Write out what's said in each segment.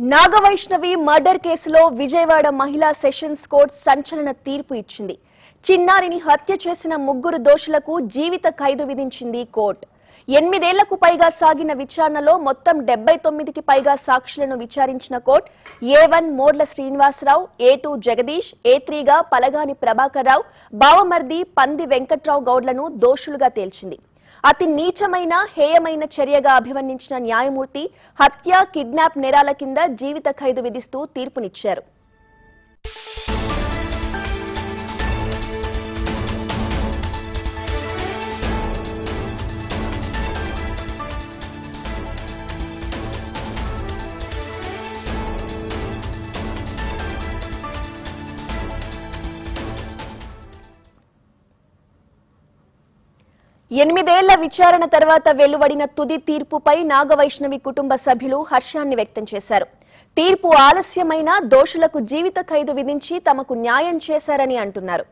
Nagavaishnavi murder కేసులో విజయవాడ మహిళా sessions court సంచలన తీర్పు ఇచ్చింది చిన్నారిని హత్య చేసిన ముగ్గురు దోషులకు జీవిత ఖైదు విధించింది కోర్టు ఎనిమిదేళ్లకు పైగా సాగిన విచారణలో మొత్తం డెబ్బై తొమ్మిదికి పైగా సాక్షులను విచారించిన కోర్టు ఏ వన్ మోడ్ల Srinivasarao A two Jagadish A త్రీగా పలగాని ప్రభాకర్ రావు బావమర్ది పంది వెంకట్రావు గౌడ్లను దోషులుగా తేల్చింది అతి నీచమైన హేయమైన చర్యగా అభివర్ణించిన న్యాయమూర్తి హత్య కిడ్నాప్ నేరాల కింద జీవిత ఖైదు విధిస్తూ తీర్పునిచ్చారు ఎనిమిదేళ్ల విచారణ తర్వాత వెలువడిన తుది తీర్పుపై నాగవైష్ణవి కుటుంబ సభ్యులు హర్షాన్ని వ్యక్తం చేశారు తీర్పు ఆలస్యమైన దోషులకు జీవిత ఖైదు విధించి తమకు న్యాయం చేశారని అంటున్నారు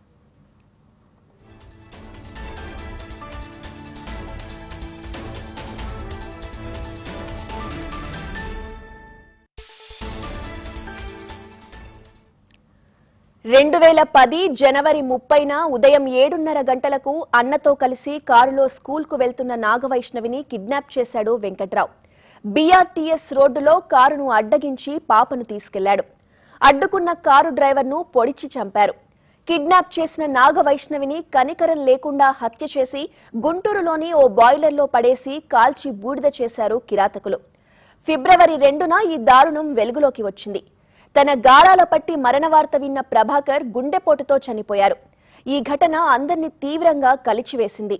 రెండు వేల పది జనవరి ముప్పైన ఉదయం ఏడున్నర గంటలకు అన్నతో కలిసి కారులో స్కూల్కు వెళ్తున్న నాగవైష్ణవిని కిడ్నాప్ చేశాడు వెంకట్రావు బీఆర్టీఎస్ రోడ్డులో కారును అడ్డగించి పాపను తీసుకెళ్లాడు అడ్డుకున్న కారు డ్రైవర్ను పొడిచి చంపారు కిడ్నాప్ చేసిన నాగవైష్ణవిని కనికరం లేకుండా హత్య చేసి గుంటూరులోని ఓ బాయిలర్లో పడేసి కాల్చి బూడిద చేశారు కిరాతకులు ఫిబ్రవరి రెండున ఈ దారుణం వెలుగులోకి వచ్చింది తన గారాల పట్టి మరణ వార్త విన్న ప్రభాకర్ గుండెపోటుతో చనిపోయారు ఈ ఘటన అందరినీ తీవ్రంగా కలిచివేసింది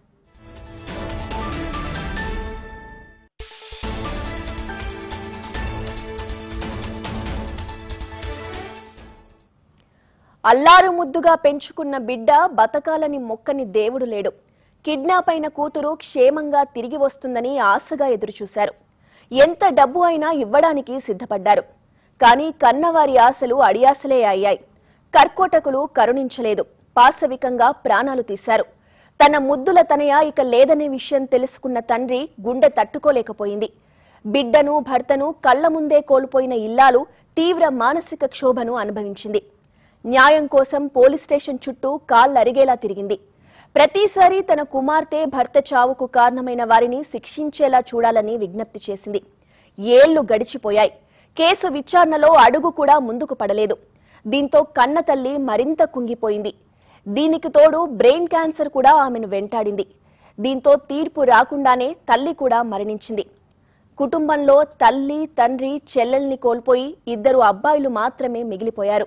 అల్లారు ముద్దుగా పెంచుకున్న బిడ్డ బతకాలని మొక్కని దేవుడు లేడు కిడ్నాప్ అయిన కూతురు క్షేమంగా తిరిగి వస్తుందని ఆశగా ఎదురుచూశారు ఎంత డబ్బు అయినా ఇవ్వడానికి సిద్ధపడ్డారు కానీ కన్నవారి ఆశలు అడియాసలే అయ్యాయి కర్కోటకులు కరుణించలేదు పాశవికంగా ప్రాణాలు తీశారు తన ముద్దుల తనయ ఇక లేదనే విషయం తెలుసుకున్న తండ్రి గుండె తట్టుకోలేకపోయింది బిడ్డను భర్తను కళ్ల ముందే కోల్పోయిన ఇల్లాలు తీవ్ర మానసిక క్షోభను అనుభవించింది న్యాయం కోసం పోలీస్ స్టేషన్ చుట్టూ కాళ్ళరిగేలా తిరిగింది ప్రతిసారి తన కుమార్తె భర్త చావుకు కారణమైన వారిని శిక్షించేలా చూడాలని విజ్ఞప్తి చేసింది ఏళ్లు గడిచిపోయాయి కేసు విచారణలో అడుగు కూడా ముందుకు పడలేదు దీంతో కన్న తల్లి మరింత కుంగిపోయింది దీనికి తోడు బ్రెయిన్ క్యాన్సర్ కూడా ఆమెను వెంటాడింది దీంతో తీర్పు రాకుండానే తల్లి కూడా మరణించింది కుటుంబంలో తల్లి తండ్రి చెల్లెల్ని కోల్పోయి ఇద్దరు అబ్బాయిలు మాత్రమే మిగిలిపోయారు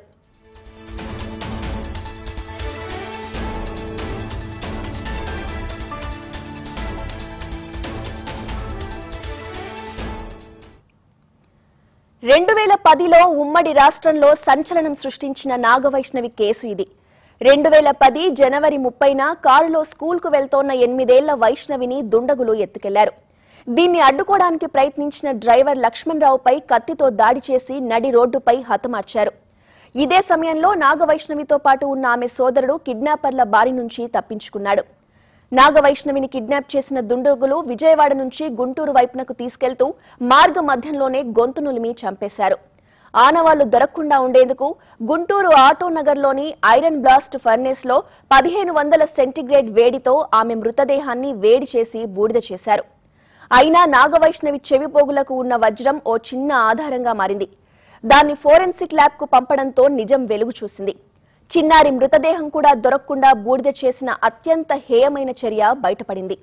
రెండు వేల పదిలో ఉమ్మడి రాష్ట్రంలో సంచలనం సృష్టించిన నాగవైష్ణవి కేసు ఇది రెండు వేల పది జనవరి ముప్పైన కారులో స్కూల్కు వెళ్తోన్న ఎనిమిదేళ్ల వైష్ణవిని దుండగులు ఎత్తుకెళ్లారు దీన్ని అడ్డుకోవడానికి ప్రయత్నించిన డ్రైవర్ లక్ష్మణ్ రావుపై కత్తితో దాడి చేసి నడి రోడ్డుపై హతమార్చారు ఇదే సమయంలో నాగవైష్ణవితో పాటు ఉన్న ఆమె సోదరుడు కిడ్నాపర్ల బారి నుంచి తప్పించుకున్నాడు నాగవైష్ణవిని కిడ్నాప్ చేసిన దుండగులు విజయవాడ నుంచి గుంటూరు వైపునకు తీసుకెళ్తూ మార్గ మధ్యంలోనే గొంతు నులిమి చంపేశారు ఆనవాళ్లు దొరకకుండా ఉండేందుకు గుంటూరు ఆటో నగర్లోని ఐరన్ బ్లాస్ట్ ఫర్నేస్ లో పదిహేను వందల సెంటీగ్రేడ్ వేడితో ఆమె మృతదేహాన్ని వేడి చేసి బూడిద చేశారు అయినా నాగవైష్ణవి చెవిపోగులకు ఉన్న వజ్రం ఓ చిన్న ఆధారంగా మారింది దాన్ని ఫోరెన్సిక్ ల్యాబ్ కు పంపడంతో నిజం వెలుగు చూసింది చిన్నారి మృతదేహం కూడా దొరకకుండా బూడిద చేసిన అత్యంత హేయమైన చర్య బయటపడింది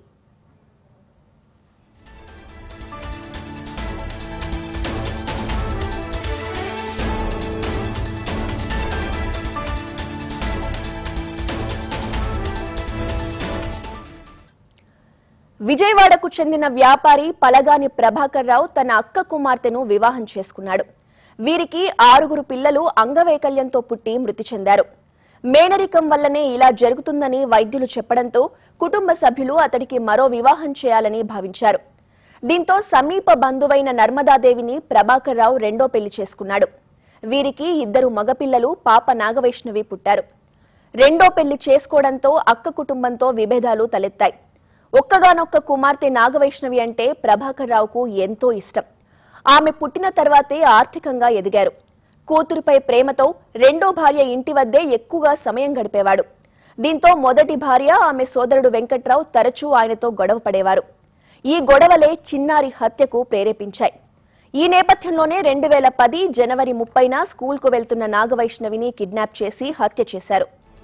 విజయవాడకు చెందిన వ్యాపారి పలగాని ప్రభాకర్ రావు తన అక్క కుమార్తెను వివాహం చేసుకున్నాడు వీరికి ఆరుగురు పిల్లలు అంగవైకల్యంతో పుట్టి మృతి చెందారు మేనరికం వల్లనే ఇలా జరుగుతుందని వైద్యులు చెప్పడంతో కుటుంబ సభ్యులు అతడికి మరో వివాహం చేయాలని భావించారు దీంతో సమీప బంధువైన నర్మదాదేవిని ప్రభాకర్ రావు రెండో పెళ్లి చేసుకున్నాడు వీరికి ఇద్దరు మగపిల్లలు పాప నాగవైష్ణవి పుట్టారు రెండో పెళ్లి చేసుకోవడంతో అక్క కుటుంబంతో విభేదాలు తలెత్తాయి ఒక్కగానొక్క కుమార్తె నాగవైష్ణవి అంటే ప్రభాకర్ రావుకు ఎంతో ఇష్టం ఆమె పుట్టిన తర్వాతే ఆర్థికంగా ఎదిగారు కూతురుపై ప్రేమతో రెండో భార్య ఇంటి వద్దే ఎక్కువగా సమయం గడిపేవాడు దీంతో మొదటి భార్య ఆమె సోదరుడు వెంకట్రావు తరచూ ఆయనతో గొడవ పడేవారు ఈ గొడవలే చిన్నారి హత్యకు ప్రేరేపించాయి ఈ నేపథ్యంలోనే రెండు వేల పది జనవరి ముప్పైన స్కూల్కు వెళ్తున్న నాగవైష్ణవిని కిడ్నాప్ చేసి హత్య చేశారు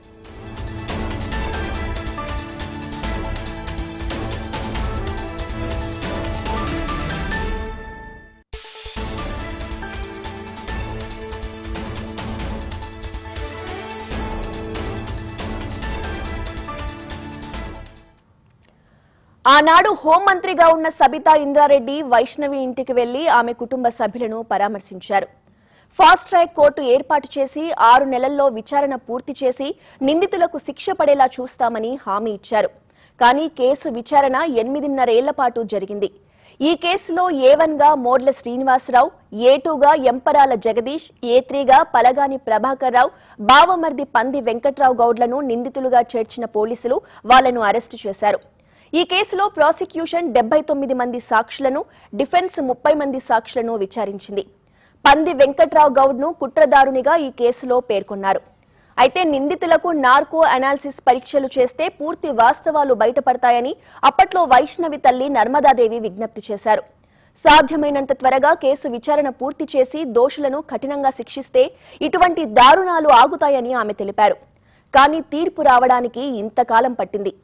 ఆనాడు హోంమంత్రిగా ఉన్న సబితా ఇంద్రారెడ్డి వైష్ణవి ఇంటికి వెళ్లి ఆమె కుటుంబ సభ్యులను పరామర్శించారు ఫాస్ట్ ట్రాక్ కోర్టు ఏర్పాటు చేసి ఆరు నెలల్లో విచారణ పూర్తి చేసి నిందితులకు శిక్ష పడేలా చూస్తామని హామీ ఇచ్చారు కానీ కేసు విచారణ ఎనిమిదిన్నరేళ్ల పాటు జరిగింది ఈ కేసులో ఏ వన్ గా మోర్ల శ్రీనివాసరావు ఏ టూగా ఎంపరాల జగదీష్ ఏ త్రీగా పలగాని ప్రభాకర్ రావు బావమర్ది పంది వెంకట్రావు గౌడ్లను నిందితులుగా చేర్చిన పోలీసులు వాళ్లను అరెస్టు చేశారు ఈ కేసులో ప్రాసిక్యూషన్ డెబ్బై తొమ్మిది మంది సాక్షులను డిఫెన్స్ ముప్పై మంది సాక్షులను విచారించింది పంది వెంకట్రావు గౌడ్ ను కుట్రదారునిగా ఈ కేసులో పేర్కొన్నారు అయితే నిందితులకు నార్కో అనాలిసిస్ పరీక్షలు చేస్తే పూర్తి వాస్తవాలు బయటపడతాయని అప్పట్లో వైష్ణవి తల్లి నర్మదాదేవి విజ్ఞప్తి చేశారు సాధ్యమైనంత త్వరగా కేసు విచారణ పూర్తి చేసి దోషులను కఠినంగా శిక్షిస్తే ఇటువంటి దారుణాలు ఆగుతాయని ఆమె తెలిపారు కానీ తీర్పు రావడానికి ఇంతకాలం పట్టింది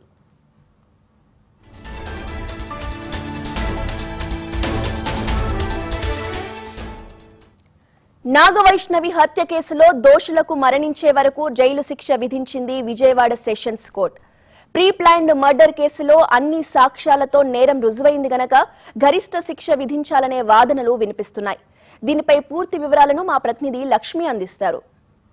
నాగవైష్ణవి హత్య కేసులో దోషులకు మరణించే వరకు జైలు శిక్ష విధించింది Vijayawada sessions court pre planned murder కేసులో అన్ని సాక్ష్యాలతో నేరం రుజువైంది గనక గరిష్ట శిక్ష విధించాలనే వాదనలు వినిపిస్తున్నాయి దీనిపై పూర్తి వివరాలను మా ప్రతినిధి లక్ష్మి అందిస్తారు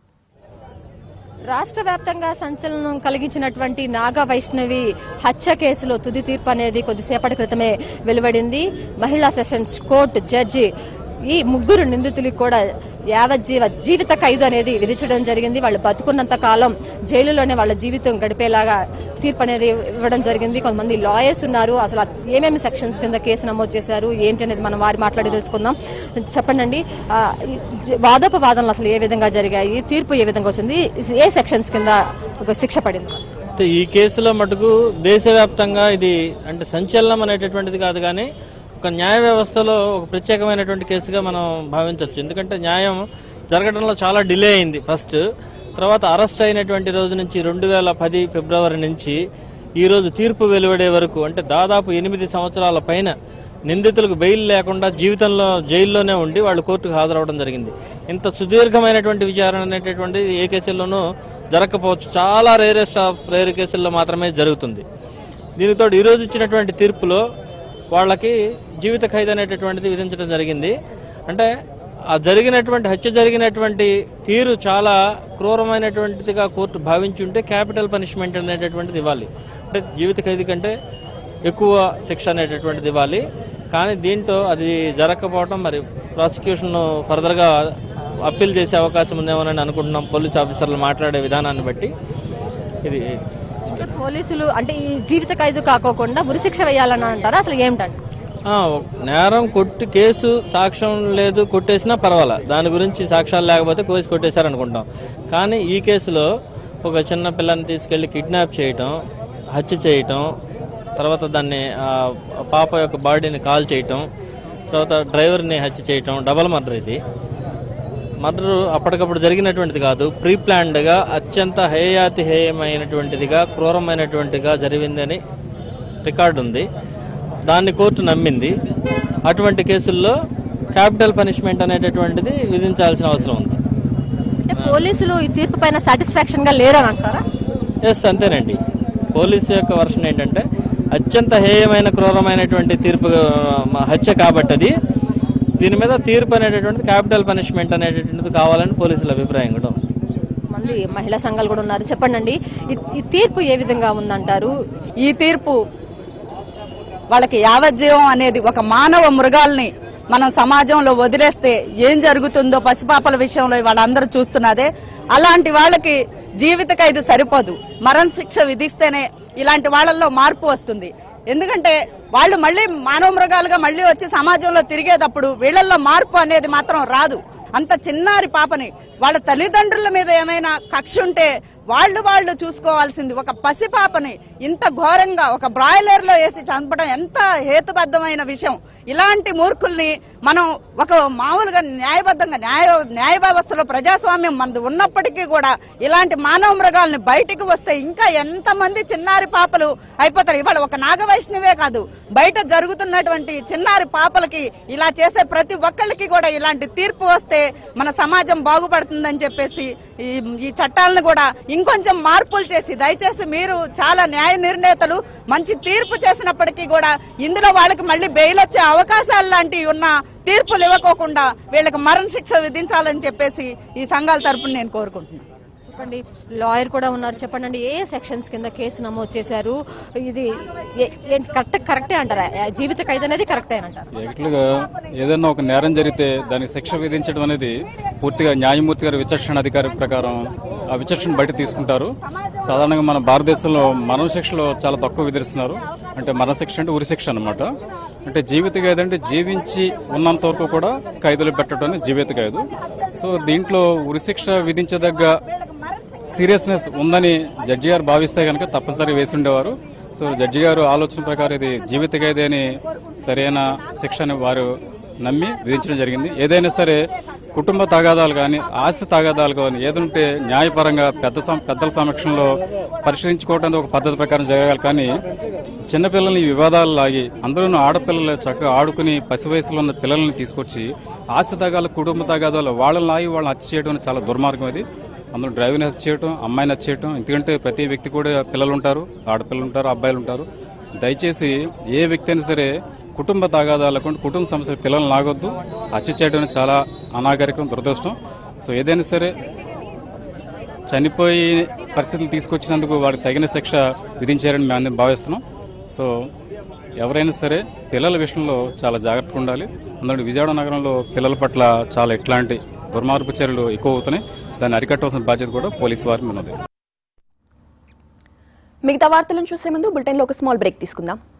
రాష్ట్ర వ్యాప్తంగా సంచలనం కలిగించినటువంటి నాగా వైష్ణవి హత్య కేసులో తుది తీర్పు అనేది కొద్దిసేపటి క్రితమే వెలువడింది మహిళా సెషన్స్ కోర్టు జడ్జి ఈ ముగ్గురు నిందితులకు కూడా యావజ్జీవ జీవిత ఖైదు అనేది విధించడం జరిగింది వాళ్ళు బతుకున్నంత కాలం జైలులోనే వాళ్ళ జీవితం గడిపేలాగా తీర్పు అనేది ఇవ్వడం జరిగింది కొంతమంది లాయర్స్ ఉన్నారు అసలు ఏమేమి సెక్షన్స్ కింద కేసు నమోదు చేశారు ఏంటి అనేది మనం వారి మాట్లాడి తెలుసుకుందాం చెప్పండి ఆ, ఈ వాదోపవాదనలు అసలు ఏ విధంగా జరిగాయి తీర్పు ఏ విధంగా వచ్చింది ఏ సెక్షన్స్ కింద ఒక శిక్ష పడింది అయితే ఈ కేసులో మటుకు దేశవ్యాప్తంగా ఇది అంటే సంచలనం అనేటటువంటిది కాదు కానీ ఒక న్యాయ వ్యవస్థలో ఒక ప్రత్యేకమైనటువంటి కేసుగా మనం భావించవచ్చు ఎందుకంటే న్యాయం జరగడంలో చాలా డిలే అయింది ఫస్ట్ తర్వాత అరెస్ట్ అయినటువంటి రోజు నుంచి రెండు వేల పది ఫిబ్రవరి నుంచి ఈ రోజు తీర్పు వెలువడే వరకు అంటే దాదాపు ఎనిమిది సంవత్సరాల పైన నిందితులకు బెయిల్ లేకుండా జీవితంలో జైల్లోనే ఉండి వాళ్ళు కోర్టుకు హాజరవడం జరిగింది ఇంత సుదీర్ఘమైనటువంటి విచారణ అనేటటువంటి ఏ కేసుల్లోనూ జరగకపోవచ్చు చాలా రేరెస్ట్ ఆఫ్ రేర్ కేసుల్లో మాత్రమే జరుగుతుంది దీనితో ఈ రోజు ఇచ్చినటువంటి తీర్పులో వాళ్ళకి జీవిత ఖైదు అనేటటువంటిది విధించడం జరిగింది అంటే ఆ జరిగినటువంటి హత్య జరిగినటువంటి తీరు చాలా క్రూరమైనటువంటిదిగా కోర్టు భావించి ఉంటే క్యాపిటల్ పనిష్మెంట్ అనేటటువంటిది ఇవ్వాలి అంటే జీవిత ఖైదు కంటే ఎక్కువ శిక్ష అనేటటువంటిది ఇవ్వాలి కానీ దీంట్లో అది జరగకపోవడం మరి ప్రాసిక్యూషన్ ఫర్దర్గా అప్పీల్ చేసే అవకాశం ఉందేమోనని అనుకుంటున్నాం పోలీస్ ఆఫీసర్లు మాట్లాడే విధానాన్ని బట్టి ఇది అంటే పోలీసులు అంటే ఈ జీవిత ఖైదు కాకోకుండా ఉరిశిక్ష వేయాలని అంటారా అసలు ఏమిటండి ఆ, నేరం కొట్టి కేసు సాక్ష్యం లేదు కొట్టేసినా పర్వాలా దాని గురించి సాక్ష్యాలు లేకపోతే కేసు కొట్టేశారు అనుకుంటాం కానీ ఈ కేసులో ఒక చిన్న పిల్లని తీసుకెళ్లి కిడ్నాప్ చేయటం హత్య చేయటం తర్వాత దాన్ని ఆ, పాప యొక్క బాడీని కాల్ చేయటం తర్వాత డ్రైవర్ని హత్య చేయటం డబల్ మర్డర్ ఇది మర్డర్ అప్పటికప్పుడు జరిగినటువంటిది కాదు ప్రీ ప్లాన్డ్గా అత్యంత హేయాతి హేయమైనటువంటిదిగా క్రూరమైనటువంటిగా జరిగిందని రికార్డు ఉంది దాన్ని కోర్టు నమ్మింది అటువంటి కేసుల్లో క్యాపిటల్ పనిష్మెంట్ అనేటటువంటిది విధించాల్సిన అవసరం ఉంది అంటే పోలీసులు ఈ తీర్పు పైన సాటిస్ఫాక్షన్ గా లేరని అంటారా ఎస్ అంతేనండి పోలీసు యొక్క వర్షన్ ఏంటంటే అత్యంత హేయమైన క్రూరమైనటువంటి తీర్పు ఆ, హత్య కాబట్టి అది దీని మీద తీర్పు అనేటటువంటిది క్యాపిటల్ పనిష్మెంట్ అనేటటువంటిది కావాలని పోలీసుల అభిప్రాయం కూడా ఉంది. మంది మహిళా సంఘాలు కూడా ఉన్నారు చెప్పండి ఈ తీర్పు ఏ విధంగా ఉందంటారు ఈ తీర్పు వాళ్ళకి యావజ్జీవం అనేది ఒక మానవ మృగాల్ని మనం సమాజంలో వదిలేస్తే ఏం జరుగుతుందో పసిపాపల విషయంలో వాళ్ళందరూ చూస్తున్నదే అలాంటి వాళ్ళకి జీవిత ఖైదు సరిపోదు మరణ శిక్ష విధిస్తేనే ఇలాంటి వాళ్ళల్లో మార్పు వస్తుంది ఎందుకంటే వాళ్ళు మళ్ళీ మానవ మృగాలుగా మళ్ళీ వచ్చి సమాజంలో తిరిగేటప్పుడు వీళ్ళల్లో మార్పు అనేది మాత్రం రాదు అంత చిన్నారి పాపని వాళ్ళ తల్లిదండ్రుల మీద ఏమైనా కక్ష ఉంటే వాళ్ళు వాళ్ళు చూసుకోవాల్సింది ఒక పసిపాపని ఇంత ఘోరంగా ఒక బ్రాయిలర్ లో వేసి చంపడం ఎంత హేతుబద్ధమైన విషయం ఇలాంటి మూర్ఖుల్ని మనం ఒక మామూలుగా న్యాయబద్ధంగా న్యాయ న్యాయ వ్యవస్థలో ప్రజాస్వామ్యం మనది ఉన్నప్పటికీ కూడా ఇలాంటి మానవ మృగాల్ని బయటికి వస్తే ఇంకా ఎంతమంది చిన్నారి పాపలు అయిపోతారు ఇవాళ ఒక నాగవైష్ణవే కాదు బయట జరుగుతున్నటువంటి చిన్నారి పాపలకి ఇలా చేసే ప్రతి ఒక్కళ్ళకి కూడా ఇలాంటి తీర్పు వస్తే మన సమాజం బాగుపడుతుందని చెప్పేసి ఈ ఈ చట్టాలను కూడా ఇంకొంచెం మార్పులు చేసి దయచేసి మీరు చాలా న్యాయ నిర్ణేతలు మంచి తీర్పు చేసినప్పటికీ కూడా ఇందులో వాళ్ళకి మళ్ళీ బెయిల్ వచ్చే అవకాశాలు లాంటివి ఉన్న తీర్పులు ఇవ్వకోకుండా వీళ్ళకి మరణ శిక్ష విధించాలని చెప్పేసి ఈ సంఘాల తరపున నేను కోరుకుంటున్నాను చెప్పండి లాయర్ కూడా ఉన్నారు చెప్పండి ఏ సెక్షన్స్ కింద కేసు నమోదు చేశారు ఇది ఏ- ఏంటి కరెక్ట్ కరెక్టే అంటారా జీవిత ఖైదు అనేది కరెక్టే అంటారు యాక్చువల్గా ఏదైనా ఒక నేరం జరిగితే దానికి శిక్ష విధించడం అనేది పూర్తిగా న్యాయమూర్తి గారి విచక్షణ అధికారి ప్రకారం ఆ విచక్షణ బయట తీసుకుంటారు సాధారణంగా మన భారతదేశంలో మరణ శిక్షలో చాలా తక్కువ విధిస్తున్నారు అంటే మరణ శిక్ష అంటే ఉరి శిక్ష అనమాట అంటే జీవిత ఖైదు అంటే జీవించి ఉన్నంత వరకు కూడా ఖైదులు పెట్టడం జీవిత ఖైదు సో దీంట్లో ఉరి శిక్ష విధించదగ్గ సీరియస్నెస్ ఉందని జడ్జి గారు భావిస్తే కనుక తప్పనిసరి వేసి ఉండేవారు సో జడ్జి గారు ఆలోచన ప్రకారం ఇది జీవిత ఖైదు అని సరైన శిక్షని వారు నమ్మి విధించడం జరిగింది ఏదైనా సరే కుటుంబ తగాదాలు కానీ ఆస్తి తగాదాలు కానీ ఏదంటే న్యాయపరంగా పెద్ద సం- పెద్దల సమక్షంలో పరిశీలించుకోవడానికి ఒక పద్ధతి ప్రకారం జరగాలి కానీ చిన్నపిల్లల్ని ఈ వివాదాలు లాగి అందరూ ఆడపిల్లలు చక్కగా ఆడుకుని పసి వయసులో ఉన్న పిల్లల్ని తీసుకొచ్చి ఆస్తి తగాదాలు కుటుంబ తగాదాలు వాళ్ళని లాగి వాళ్ళని హత్య చేయడం అనేది చాలా దుర్మార్గం అది అందులో డ్రైవర్ని హత్య చేయటం అమ్మాయిని హత్య చేయటం ఎందుకంటే ప్రతి వ్యక్తి కూడా పిల్లలు ఉంటారు ఆడపిల్లలు ఉంటారు అబ్బాయిలు ఉంటారు దయచేసి ఏ వ్యక్తి అయినా సరే కుటుంబ తగాదాలకు కుటుంబ సమస్యలు పిల్లల్ని లాగొద్దు హత్య చేయడం అనేది చాలా అనాగరికం దురదృష్టం సో ఏదైనా సరే చనిపోయి పరిస్థితులు తీసుకొచ్చినందుకు వారికి తగిన శిక్ష విధించారని మేము అందరం భావిస్తున్నాం సో ఎవరైనా సరే పిల్లల విషయంలో చాలా జాగ్రత్తగా ఉండాలి అందులో విజయవాడ నగరంలో పిల్లల పట్ల చాలా ఇట్లాంటి దుర్మార్గ చర్యలు ఎక్కువ అవుతున్నాయి దాన్ని అరికట్టవలసిన బాధ్యత కూడా పోలీసు వారి మీద ఉంది మిగతా వార్తలను చూసే ముందు బులెటిన్లో ఒక స్మాల్ బ్రేక్ తీసుకుందాం